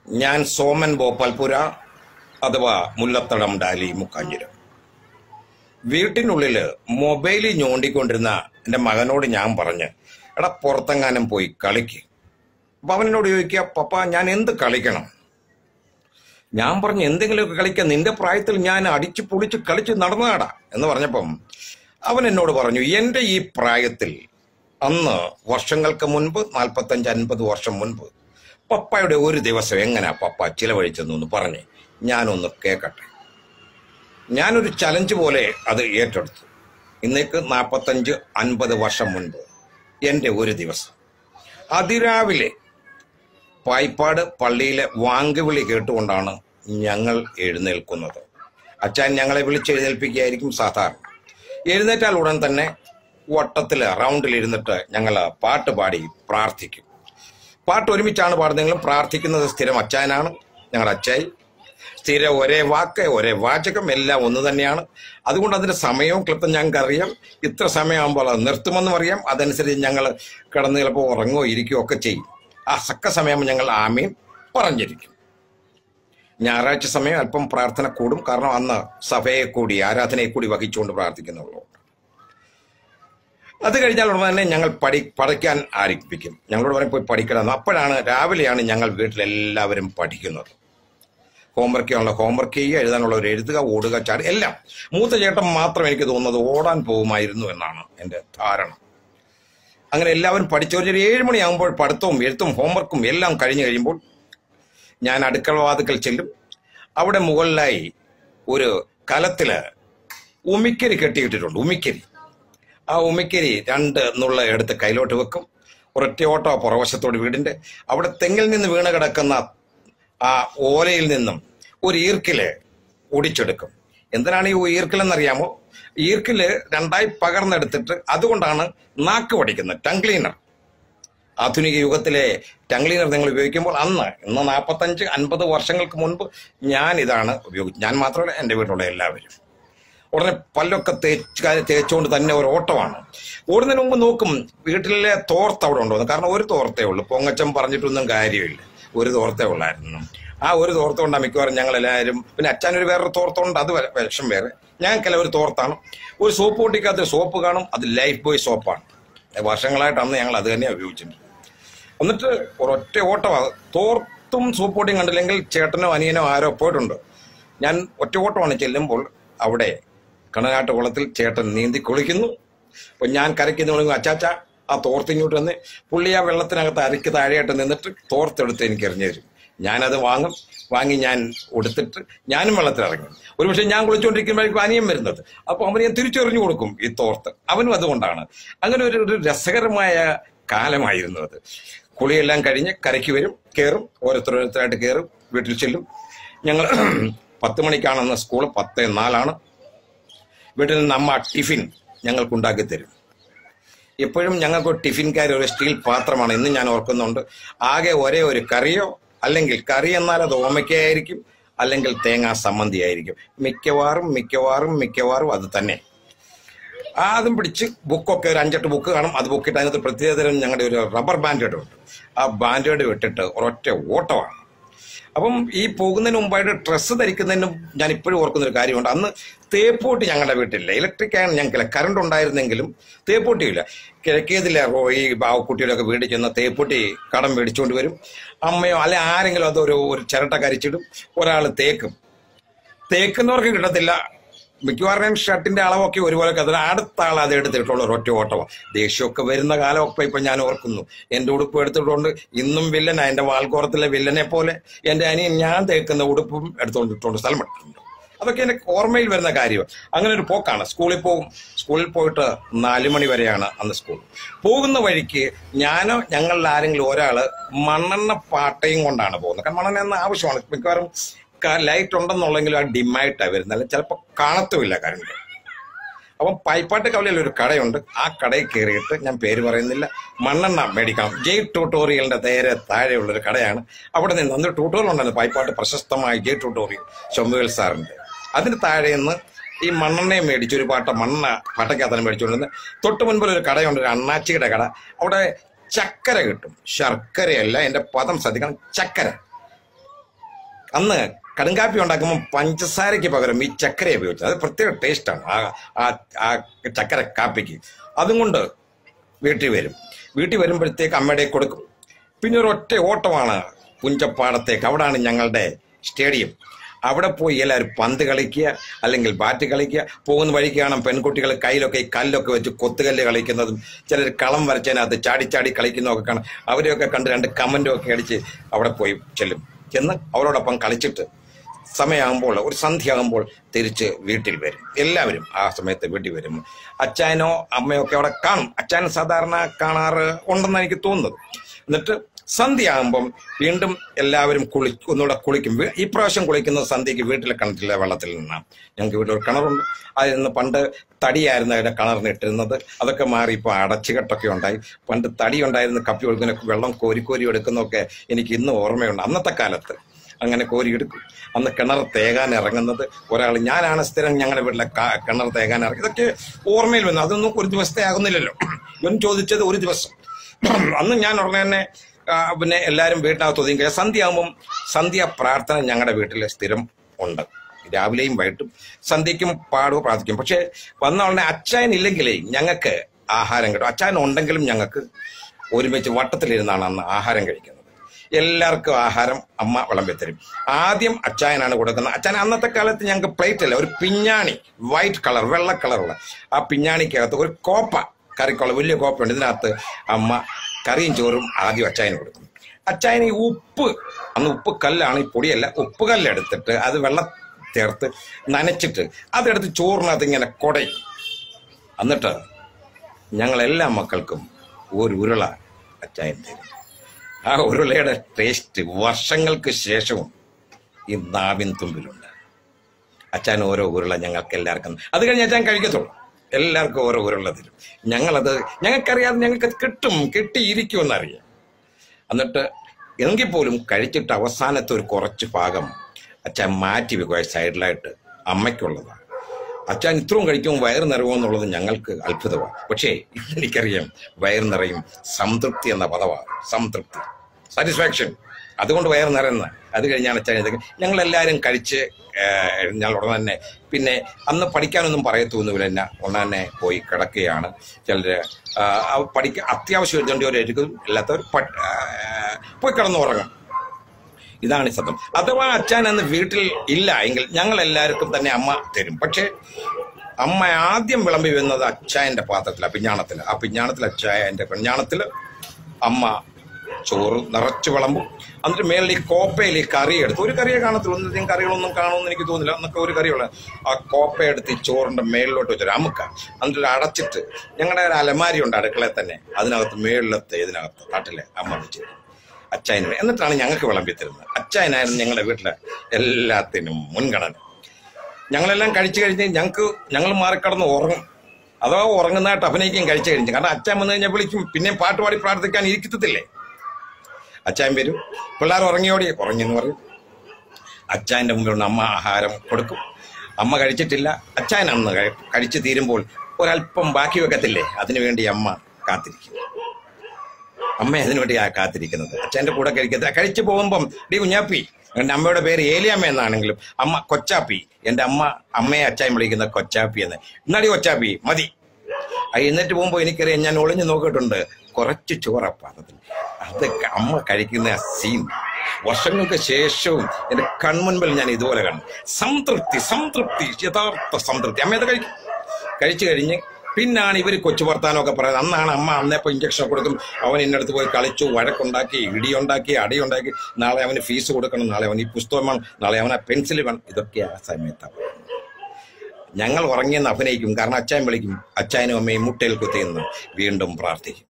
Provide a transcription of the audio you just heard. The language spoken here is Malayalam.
ഞാൻ സോമൻ ഗോപാൽപുര അഥവാ മുല്ലത്തടം ഡാലി മുക്കാഞ്ചിരം വീട്ടിനുള്ളിൽ മൊബൈലിൽ ഞോണ്ടിക്കൊണ്ടിരുന്ന എൻ്റെ മകനോട് ഞാൻ പറഞ്ഞ് എടാ പുറത്തെങ്ങാനും പോയി കളിക്ക് അപ്പൊ അവനോട് ചോദിക്കുക പപ്പ ഞാൻ എന്ത് കളിക്കണം ഞാൻ പറഞ്ഞു എന്തെങ്കിലുമൊക്കെ കളിക്കാൻ നിന്റെ പ്രായത്തിൽ ഞാൻ അടിച്ചു പൊളിച്ച് കളിച്ച് നടന്നതാടാ എന്ന് പറഞ്ഞപ്പം അവൻ എന്നോട് പറഞ്ഞു എൻ്റെ ഈ പ്രായത്തിൽ അന്ന് വർഷങ്ങൾക്ക് മുൻപ് നാൽപ്പത്തഞ്ച് അൻപത് വർഷം മുൻപ് പപ്പയുടെ ഒരു ദിവസം എങ്ങനെയാ പപ്പ ചിലവഴിച്ചെന്നു എന്ന് പറഞ്ഞ് ഞാനൊന്ന് കേൾക്കട്ടെ ഞാനൊരു ചലഞ്ച് പോലെ അത് ഏറ്റെടുത്തു ഇന്നേക്ക് നാൽപ്പത്തഞ്ച് അൻപത് വർഷം മുൻപ് എൻ്റെ ഒരു ദിവസം അതിരാവിലെ പായിപ്പാട് പള്ളിയിലെ വാങ്കുവിളി കേട്ടുകൊണ്ടാണ് ഞങ്ങൾ എഴുന്നേൽക്കുന്നത് അച്ഛൻ ഞങ്ങളെ വിളിച്ച് എഴുന്നേൽപ്പിക്കുകയായിരിക്കും സാധാരണ എഴുന്നേറ്റാൽ ഉടൻ തന്നെ വട്ടത്തിൽ റൗണ്ടിൽ ഇരുന്നിട്ട് ഞങ്ങൾ പാട്ട് പാടി പ്രാർത്ഥിക്കും പാട്ട് ഒരുമിച്ചാണ് പാടുന്നതെങ്കിലും പ്രാർത്ഥിക്കുന്നത് സ്ഥിരം അച്ചായനാണ് ഞങ്ങളുടെ അച്ചായി സ്ഥിരം ഒരേ വാക്ക് ഒരേ വാചകം എല്ലാം ഒന്ന് തന്നെയാണ് അതുകൊണ്ട് അതിന്റെ സമയവും ക്ലിപ്തം ഞങ്ങൾക്ക് അറിയാം ഇത്ര സമയമാകുമ്പോൾ അത് നിർത്തുമെന്നും അറിയാം അതനുസരിച്ച് ഞങ്ങൾ കിടന്ന് ചിലപ്പോൾ ഉറങ്ങുകയോ ഇരിക്കുകയോ ഒക്കെ ചെയ്യും ആ സക്ക സമയം ഞങ്ങൾ ആമയും പറഞ്ഞിരിക്കും ഞായറാഴ്ച സമയം അല്പം പ്രാർത്ഥന കൂടും കാരണം അന്ന് സഭയെ കൂടി ആരാധനയെ കൂടി വഹിച്ചുകൊണ്ട് പ്രാർത്ഥിക്കുന്നുള്ളൂ അത് കഴിഞ്ഞാൽ ഉടനെ തന്നെ ഞങ്ങൾ പഠി പഠിക്കാൻ ആരംഭിക്കും ഞങ്ങളോട് പറയും പോയി പഠിക്കണം അപ്പോഴാണ് രാവിലെയാണ് ഞങ്ങൾ വീട്ടിലെല്ലാവരും പഠിക്കുന്നത് ഹോംവർക്ക് ചെയ്യാനുള്ള ഹോംവർക്ക് ചെയ്യുക എഴുതാനുള്ള ഒരു എഴുതുക ഓടുക ചാടി എല്ലാം മൂത്ത ചേട്ടൻ മാത്രം എനിക്ക് തോന്നുന്നത് ഓടാൻ പോകുമായിരുന്നു എന്നാണ് എൻ്റെ ധാരണ അങ്ങനെ എല്ലാവരും പഠിച്ച ഒരു ഏഴ് മണിയാകുമ്പോൾ പഠിത്തവും എഴുത്തും ഹോംവർക്കും എല്ലാം കഴിഞ്ഞു കഴിയുമ്പോൾ ഞാൻ അടുക്കള വാതുക്കൽ ചെല്ലും അവിടെ മുകളിലായി ഒരു കലത്തില് ഉമിക്കരി കെട്ടിയിട്ടിട്ടുണ്ട് ഉമിക്കരി ആ ഉമിക്കരി രണ്ട് നുള്ള എടുത്ത് കയ്യിലോട്ട് വെക്കും ഒരൊറ്റ ഓട്ടോ പുറവശത്തോട് വീടിന്റെ അവിടെ തെങ്ങിൽ നിന്ന് വീണ് കിടക്കുന്ന ആ ഓലയിൽ നിന്നും ഒരു ഈർക്കില് ഒടിച്ചെടുക്കും എന്തിനാണ് ഈ ഈർക്കിലെന്നറിയാമോ ഈർക്കില് രണ്ടായി പകർന്നെടുത്തിട്ട് അതുകൊണ്ടാണ് നാക്ക് പഠിക്കുന്നത് ടങ് ക്ലീനർ ആധുനിക യുഗത്തിലെ ടങ് ക്ലീനർ നിങ്ങൾ ഉപയോഗിക്കുമ്പോൾ അന്ന് ഇന്ന് നാൽപ്പത്തഞ്ച് അൻപത് വർഷങ്ങൾക്ക് മുൻപ് ഞാൻ ഇതാണ് ഉപയോഗിച്ചത് ഞാൻ മാത്രമല്ല എൻ്റെ വീട്ടിലുള്ള എല്ലാവരും ഉടനെ പല്ലൊക്കെ തേച്ച് തേച്ചുകൊണ്ട് തന്നെ ഒരു ഓട്ടമാണ് ഓടുന്നതിന് മുമ്പ് നോക്കും വീട്ടിലെ തോർത്ത് അവിടെ ഉണ്ടോ എന്ന്. കാരണം ഒരു തോർത്തേ ഉള്ളൂ പൊങ്ങച്ചം പറഞ്ഞിട്ടൊന്നും കാര്യമില്ല ഒരു തോർത്തേ ഉള്ളായിരുന്നു ആ ഒരു തോർത്ത കൊണ്ടാണ് മിക്കവാറും ഞങ്ങൾ എല്ലാവരും പിന്നെ അച്ഛനൊരു വേറൊരു തോർത്തുണ്ട് അത് വേ- വിഷം വേറെ ഞങ്ങൾക്കെല്ലാം ഒരു തോർത്താണ് ഒരു സോപ്പ് പൊട്ടിക്കകത്ത് സോപ്പ് കാണും അത് ലൈഫ് ബോയ് സോപ്പാണ് വർഷങ്ങളായിട്ട് അന്ന് ഞങ്ങൾ അത് തന്നെ ഉപയോഗിച്ചിട്ടുണ്ട് എന്നിട്ട് ഒരൊറ്റ ഓട്ടമാണ് തോർത്തും സോപ്പ് പൊട്ടിയും കണ്ടില്ലെങ്കിൽ ചേട്ടനോ അനിയനോ ആരോ പോയിട്ടുണ്ട് ഞാൻ ഒറ്റ ഓട്ടമാണ് ചെല്ലുമ്പോൾ അവിടെ കണനാട്ട് കുളത്തിൽ ചേട്ടൻ നീന്തി കുളിക്കുന്നു അപ്പൊ ഞാൻ കരയ്ക്ക് നിന്ന് അച്ചാച്ച ആ തോർത്തിങ്ങോട്ട് വന്ന് പുള്ളി ആ വെള്ളത്തിനകത്ത് അരയ്ക്ക് താഴെയായിട്ട് നിന്നിട്ട് തോർത്തെടുത്ത് എനിക്ക് എറിഞ്ഞു തരും ഞാനത് വാങ്ങും വാങ്ങി ഞാൻ ഉടുത്തിട്ട് ഞാനും വെള്ളത്തിലിറങ്ങി ഒരു പക്ഷേ ഞാൻ കുളിച്ചുകൊണ്ടിരിക്കുമ്പോഴേക്കും അനിയൻ വരുന്നത് അപ്പൊ അവന് ഞാൻ തിരിച്ചെറിഞ്ഞു കൊടുക്കും ഈ തോർത്ത് അവനും അതുകൊണ്ടാണ് അങ്ങനെ ഒരു ഒരു രസകരമായ കാലമായിരുന്നു അത് കുളിയെല്ലാം കഴിഞ്ഞ് കരയ്ക്ക് വരും കയറും ഓരോരുത്തരോരുത്തരായിട്ട് കയറും വീട്ടിൽ ചെല്ലും ഞങ്ങൾ പത്ത് മണിക്കാണെന്ന് സ്കൂൾ പത്ത് നാലാണ് വീട്ടിൽ നിന്ന് അമ്മ ടിഫിൻ ഞങ്ങൾക്ക് ഉണ്ടാക്കി തരും എപ്പോഴും ഞങ്ങൾക്ക് ടിഫിൻകാർ ഒരു സ്റ്റീൽ പാത്രമാണ് ഇന്ന് ഞാൻ ഓർക്കുന്നുണ്ട് ആകെ ഒരേ ഒരു കറിയോ അല്ലെങ്കിൽ കറി എന്നാൽ അത് ഓമയ്ക്കായിരിക്കും അല്ലെങ്കിൽ തേങ്ങാ സമ്മന്തി ആയിരിക്കും മിക്കവാറും മിക്കവാറും മിക്കവാറും അത് തന്നെ ആ അതും പിടിച്ച് ബുക്കൊക്കെ ഒരു അഞ്ചെട്ട് ബുക്ക് കാണും അത് ബുക്കിട്ട് അതിനകത്ത് പ്രത്യേകതരം ഞങ്ങളുടെ ഒരു റബ്ബർ ബാൻഡേഡ് ഉണ്ട് ആ ബാൻഡേഡ് വിട്ടിട്ട് ഒരൊറ്റ ഓട്ടമാണ് അപ്പം ഈ പോകുന്നതിന് മുമ്പായിട്ട് ഡ്രസ്സ് ധരിക്കുന്നതിനും ഞാൻ ഇപ്പോഴും ഓർക്കുന്ന ഒരു കാര്യമുണ്ട് അന്ന് തേപ്പൂട്ടി ഞങ്ങളുടെ വീട്ടിലില്ല ഇലക്ട്രിക് ആണ് ഞങ്ങൾക്കില്ല കറണ്ട് ഉണ്ടായിരുന്നെങ്കിലും തേപ്പൂട്ടിയില്ല കിഴക്കേതിലെ റോ- ഈ ബാവക്കുട്ടിയുടെയൊക്കെ വീട്ടിൽ ചെന്ന് തേപ്പൂട്ടി കടം മേടിച്ചുകൊണ്ട് വരും അമ്മയോ അല്ലെ ആരെങ്കിലും അതൊരു ഒരു ചിരട്ട കരിച്ചിടും ഒരാൾ തേക്കും തേക്കുന്നവർക്ക് കിട്ടത്തില്ല മിക്കവാറും ഷർട്ടിന്റെ അളവൊക്കെ ഒരുപോലെ കത്തില്ല അടുത്ത ആൾ അത് എടുത്തിട്ടുള്ള ഒരൊറ്റ ഓട്ടമാണ് ദേഷ്യമൊക്കെ വരുന്ന കാലമൊക്കെ ഇപ്പൊ ഞാൻ ഓർക്കുന്നു എന്റെ ഉടുപ്പ് എടുത്തിട്ടുണ്ട് ഇന്നും വില്ലനാ എന്റെ വാൽക്കോറത്തിലെ വില്ലനെ പോലെ എന്റെ അനിയൻ ഞാൻ തേക്കുന്ന ഉടുപ്പും എടുത്തുകൊണ്ടിട്ടുണ്ട് സ്ഥലം ഇട്ടിട്ടുണ്ട് അതൊക്കെ എനിക്ക് ഓർമ്മയിൽ വരുന്ന കാര്യമാണ് അങ്ങനെ ഒരു പോക്കാണ് സ്കൂളിൽ പോകും സ്കൂളിൽ പോയിട്ട് നാലു മണി വരെയാണ് അന്ന് സ്കൂൾ പോകുന്ന വഴിക്ക് ഞാനോ ഞങ്ങളിൽ ആരെങ്കിലും ഒരാള് മണ്ണെണ്ണ പാട്ടയും കൊണ്ടാണ് പോകുന്നത് കാരണം മണ്ണെണ്ണ എന്ന ആവശ്യമാണ് മിക്കവാറും ലൈറ്റ് ഉണ്ടെന്നുള്ളെങ്കിലും ആ ഡിമായിട്ടാണ് വരുന്നത് അല്ലെങ്കിൽ ചിലപ്പോൾ കാണത്തുമില്ല കറണ്ട് അപ്പം പൈപ്പാട്ട് കവലയിൽ ഒരു കടയുണ്ട് ആ കടയിൽ കയറിയിട്ട് ഞാൻ പേര് പറയുന്നില്ല മണ്ണെണ്ണ മേടിക്കണം ജയ് ട്യൂട്ടോറിയലിന്റെ നേരെ താഴെയുള്ള ഒരു കടയാണ് അവിടെ നിന്ന് അന്ന് ട്യൂട്ടോറിയൽ ഉണ്ടായിരുന്നു പൈപ്പാട്ട് പ്രശസ്തമായ ജയ് ട്യൂട്ടോറിയൽ ശംഭുവേൽ സാറിന്റെ അതിന് താഴെ നിന്ന് ഈ മണ്ണെണ്ണയെ മേടിച്ച് ഒരു പാട്ട മണ്ണ പാട്ടക്കകത്താണ് മേടിച്ചുകൊണ്ടിരുന്നത് തൊട്ട് മുൻപിൽ ഒരു കടയുണ്ട് ഒരു അണ്ണാച്ചിയുടെ കട അവിടെ ചക്കര കിട്ടും ശർക്കരയല്ല എന്റെ പദം ശ്രദ്ധിക്കണം ചക്കര അന്ന് കടുങ്കാപ്പി ഉണ്ടാക്കുമ്പോൾ പഞ്ചസാരയ്ക്ക് പകരം ഈ ചക്കര ഉപയോഗിച്ചത് അത് പ്രത്യേക ടേസ്റ്റാണ് ആ ആ ആ ചക്കര കാപ്പിക്ക് അതും കൊണ്ട് വീട്ടിൽ വരും വീട്ടിൽ വരുമ്പോഴത്തേക്ക് അമ്മയുടെ കൊടുക്കും പിന്നെ ഒരു ഒറ്റ ഓട്ടമാണ് പുഞ്ചപ്പാടത്തേക്ക് അവിടാണ് ഞങ്ങളുടെ സ്റ്റേഡിയം അവിടെ പോയി എല്ലാവരും പന്ത് കളിക്കുക അല്ലെങ്കിൽ ബാറ്റ് കളിക്കുക പോകുന്ന വഴിക്ക് കാണാം പെൺകുട്ടികൾ കയ്യിലൊക്കെ ഈ കല്ലൊക്കെ വെച്ച് കൊത്തുകല്ല് കളിക്കുന്നതും ചിലർ കളം വരച്ചതിനകത്ത് ചാടി ചാടി കളിക്കുന്നതൊക്കെ കാണാം അവരെയൊക്കെ കണ്ട് രണ്ട് കമന്റും ഒക്കെ അടിച്ച് അവിടെ പോയി ചെല്ലും ചെന്ന് അവരോടൊപ്പം കളിച്ചിട്ട് സമയമാകുമ്പോൾ ഒരു സന്ധ്യയാകുമ്പോൾ തിരിച്ച് വീട്ടിൽ വരും എല്ലാവരും ആ സമയത്ത് വീട്ടിൽ വരും അച്ചായനോ അമ്മയോ ഒക്കെ അവിടെ കാണും അച്ചായൻ സാധാരണ കാണാറ് ഉണ്ടെന്ന് എനിക്ക് തോന്നുന്നത് എന്നിട്ട് സന്ധ്യയാകുമ്പം വീണ്ടും എല്ലാവരും കുളി ഒന്നുകൂടെ കുളിക്കും വീ- ഈ പ്രാവശ്യം കുളിക്കുന്നത് സന്ധ്യയ്ക്ക് വീട്ടിലെ കിണറ്റിലെ വെള്ളത്തിൽ നിന്നാണ് ഞങ്ങൾക്ക് വീട്ടിൽ ഒരു കിണറുണ്ട് അതിൽ നിന്ന് പണ്ട് തടിയായിരുന്നു അതിന്റെ കിണറിന് ഇട്ടിരുന്നത് അതൊക്കെ മാറി ഇപ്പോൾ അടച്ചുകെട്ടൊക്കെ ഉണ്ടായി പണ്ട് തടി ഉണ്ടായിരുന്നു കപ്പി ഒഴുകുന്ന വെള്ളം കോരി കോരി എടുക്കുന്നതൊക്കെ എനിക്ക് ഇന്ന് ഓർമ്മയുണ്ട് അന്നത്തെ കാലത്ത് അങ്ങനെ കോരി എടുക്കും അന്ന് കിണർ തേകാൻ ഇറങ്ങുന്നത് ഒരാൾ ഞാനാണ് സ്ഥിരം ഞങ്ങളുടെ വീട്ടിലെ ക- കിണർ തേകാൻ ഇറങ്ങി ഇതൊക്കെ ഓർമ്മയിൽ വന്നു അതൊന്നും ഒരു ദിവസത്തെ ആകുന്നില്ലല്ലോ ഇവൻ ചോദിച്ചത് ഒരു ദിവസം അന്ന് ഞാൻ ഉടനെ തന്നെ ആ, പിന്നെ എല്ലാവരും വീട്ടിനകത്ത് ഒതുങ്ങി സന്ധ്യയാകുമ്പം സന്ധ്യ പ്രാർത്ഥന ഞങ്ങളുടെ വീട്ടിൽ സ്ഥിരം ഉണ്ട് രാവിലെയും വൈകിട്ടും സന്ധ്യയ്ക്കും പാടുക പ്രാർത്ഥിക്കും പക്ഷെ വന്ന ഉടനെ അച്ചായൻ ഇല്ലെങ്കിലേ ഞങ്ങൾക്ക് ആഹാരം കിട്ടും അച്ചായൻ ഉണ്ടെങ്കിലും ഞങ്ങൾക്ക് ഒരുമിച്ച് വട്ടത്തിലിരുന്നാണ് അന്ന് ആഹാരം കഴിക്കുന്നത് എല്ലാവർക്കും ആഹാരം അമ്മ വിളമ്പി തരും ആദ്യം അച്ചായനാണ് കൊടുക്കുന്നത് അച്ചായൻ അന്നത്തെ കാലത്ത് ഞങ്ങൾക്ക് പ്ലേറ്റ് അല്ല ഒരു പിഞ്ഞാണി വൈറ്റ് കളർ വെള്ള കളറുള്ള ആ പിഞ്ഞാണിക്കകത്ത് ഒരു കോപ്പ കറിക്കുള്ള വലിയ കോപ്പയുണ്ട് ഇതിനകത്ത് അമ്മ കറിയും ചോറും ആദ്യം അച്ചായന് കൊടുക്കും അച്ചായന് ഈ ഉപ്പ് അന്ന് ഉപ്പ് കല്ലാണ് ഈ പൊടിയല്ല ഉപ്പ് കല്ലെടുത്തിട്ട് അത് വെള്ളം ചേർത്ത് നനച്ചിട്ട് അതെടുത്ത് ചോറിനകത്ത് ഇങ്ങനെ കുടയും എന്നിട്ട് ഞങ്ങൾ എല്ലാ മക്കൾക്കും ഒരു ഉരുള അച്ചായൻ തരും ആ ഉരുളയുടെ ടേസ്റ്റ് വർഷങ്ങൾക്ക് ശേഷവും ഈ നാവിൻ തുമ്പിലുണ്ട് അച്ഛൻ ഓരോ ഉരുള ഞങ്ങൾക്ക് എല്ലാവർക്കും അത് കഴിഞ്ഞ് അച്ഛൻ കഴിക്കത്തുള്ളൂ എല്ലാവർക്കും ഓരോ ഉരുള തരും ഞങ്ങളത് ഞങ്ങൾക്കറിയാതെ ഞങ്ങൾക്ക് കിട്ടും കിട്ടിയിരിക്കുമെന്നറിയാം എന്നിട്ട് എങ്കിൽ പോലും കഴിച്ചിട്ട് അവസാനത്തെ ഒരു കുറച്ച് ഭാഗം അച്ഛൻ മാറ്റി വെക്കുക സൈഡിലായിട്ട് അമ്മയ്ക്കുള്ളതാണ് അച്ഛൻ ഇത്രയും കഴിക്കുമ്പോൾ വയറ് നിറയുമോ എന്നുള്ളത് ഞങ്ങൾക്ക് അത്ഭുതമാണ് പക്ഷേ എനിക്കറിയാം വയറ് നിറയും സംതൃപ്തി എന്ന പദമാണ് സംതൃപ്തി സാറ്റിസ്ഫാക്ഷൻ അതുകൊണ്ട് വയറ് നിറയുന്ന അത് കഴിഞ്ഞാണ് അച്ഛൻ ഇതൊക്കെ ഞങ്ങളെല്ലാവരും കഴിച്ച് ഏഹ്, ഞങ്ങൾ ഉടനെ തന്നെ പിന്നെ അന്ന് പഠിക്കാനൊന്നും പറയത്തൊന്നുമില്ല എന്നെ ഉടനെ തന്നെ പോയി കിടക്കുകയാണ് ചിലര് പഠിക്ക അത്യാവശ്യം എഴുതേണ്ടവരായിരിക്കും അല്ലാത്തവർ പ- ആ, പോയി കിടന്ന് ഉറങ്ങും ഇതാണ് ഈ സത്യം അഥവാ അച്ഛൻ അന്ന് വീട്ടിൽ ഇല്ല എങ്കിൽ ഞങ്ങൾ എല്ലാവർക്കും തന്നെ അമ്മ തരും പക്ഷേ അമ്മ ആദ്യം വിളമ്പി വരുന്നത് അച്ചായന്റെ പാത്രത്തില പിഞ്ഞാണത്തിൽ ആ പിഞ്ഞാണത്തിൽ അച്ചായന്റെ പിഞ്ഞാണത്തിൽ അമ്മ ചോറ് നിറച്ച് വിളമ്പും എന്നിട്ട് മേളിൽ ഈ കോപ്പയിൽ ഈ കറി എടുത്ത് ഒരു കറിയെ കാണത്തുള്ളൂ ഒന്നും കറികളൊന്നും കാണുമെന്ന് എനിക്ക് തോന്നില്ല അന്നൊക്കെ ഒരു കറിയുള്ള ആ കോപ്പ എടുത്ത് ഈ ചോറിന്റെ മേളിലോട്ട് വെച്ചൊരു അമുക്ക എന്നിട്ട് അടച്ചിട്ട് ഞങ്ങളുടെ ഒരു അലമാരി ഉണ്ട് അടുക്കളയിൽ തന്നെ അതിനകത്ത് മേളിലത്തെ ഇതിനകത്ത് നാട്ടിലെ അമ്മ വെച്ച് തരും. അച്ചായന് വേ- എന്നിട്ടാണ് ഞങ്ങൾക്ക് വിളമ്പി തരുന്നത് അച്ചായനായിരുന്നു ഞങ്ങളുടെ വീട്ടിലെ എല്ലാത്തിനും മുൻഗണന ഞങ്ങളെല്ലാം കഴിച്ചു കഴിഞ്ഞ് ഞങ്ങൾക്ക് ഞങ്ങൾ മാറിക്കടന്ന് ഉറങ്ങും അഥവാ ഉറങ്ങുന്നതായിട്ട് അഭിനയിക്കുകയും കഴിച്ചു കഴിഞ്ഞു കാരണം അച്ഛൻ വന്നു കഴിഞ്ഞാൽ വിളിക്കും പിന്നെ പാട്ട് പാടി പ്രാർത്ഥിക്കാൻ ഇരിക്കത്തില്ലേ അച്ചായൻ വരും പിള്ളേർ ഉറങ്ങിയോടി ഉറങ്ങിയെന്ന് പറയും അച്ചായന്റെ മുമ്പിൽ അമ്മ ആഹാരം കൊടുക്കും അമ്മ കഴിച്ചിട്ടില്ല അച്ചായൻ അന്ന് കഴി- കഴിച്ചു തീരുമ്പോൾ ഒരല്പം ബാക്കി വെക്കത്തില്ലേ അതിനുവേണ്ടി അമ്മ കാത്തിരിക്കും അമ്മ അതിനുവേണ്ടി ആ കാത്തിരിക്കുന്നത് അച്ഛൻ്റെ കൂടെ കഴിക്കത്തില്ല കഴിച്ചു പോകുമ്പം ഡി കുഞ്ഞാപ്പി എൻ്റെ അമ്മയുടെ പേര് ഏലിയമ്മ എന്നാണെങ്കിലും അമ്മ കൊച്ചാപ്പി എൻ്റെ അമ്മ അമ്മയെ അച്ചായൻ വിളിക്കുന്ന കൊച്ചാപ്പി എന്ന് എന്നാടി കൊച്ചാപ്പി മതി ആ എന്നിട്ട് പോകുമ്പോൾ എനിക്കറിയാം ഞാൻ ഒളിഞ്ഞു നോക്കിയിട്ടുണ്ട് കുറച്ച് ചോറ പാത്രത്തിൽ അത് അമ്മ കഴിക്കുന്ന ആ സീൻ വർഷങ്ങൾക്ക് ശേഷവും എൻ്റെ കൺമുൻപിൽ ഞാൻ ഇതുപോലെ കണ്ടു സംതൃപ്തി സംതൃപ്തി യഥാർത്ഥ സംതൃപ്തി അമ്മ അത് കഴിക്കും കഴിച്ചു കഴിഞ്ഞ് പിന്നാണ് ഇവർ കൊച്ചു വർത്താനമൊക്കെ പറയുന്നത് അന്നാണ് അമ്മ അന്നേപ്പോൾ ഇഞ്ചക്ഷൻ കൊടുക്കും അവൻ ഇന്നടുത്ത് പോയി കളിച്ചു വഴക്കുണ്ടാക്കി ഇടിയുണ്ടാക്കി അടിയുണ്ടാക്കി നാളെ അവന് ഫീസ് കൊടുക്കണം നാളെ അവൻ ഈ പുസ്തകം വേണം നാളെ അവന് പെൻസിൽ വേണം ഇതൊക്കെ ആ സമയത്താണ് ഞങ്ങൾ ഉറങ്ങിയെന്ന് അഭിനയിക്കും കാരണം അച്ചായൻ വിളിക്കും അച്ചായനും അമ്മയും മുട്ടയിൽ കുത്തിയെന്ന് വീണ്ടും പ്രാർത്ഥിക്കും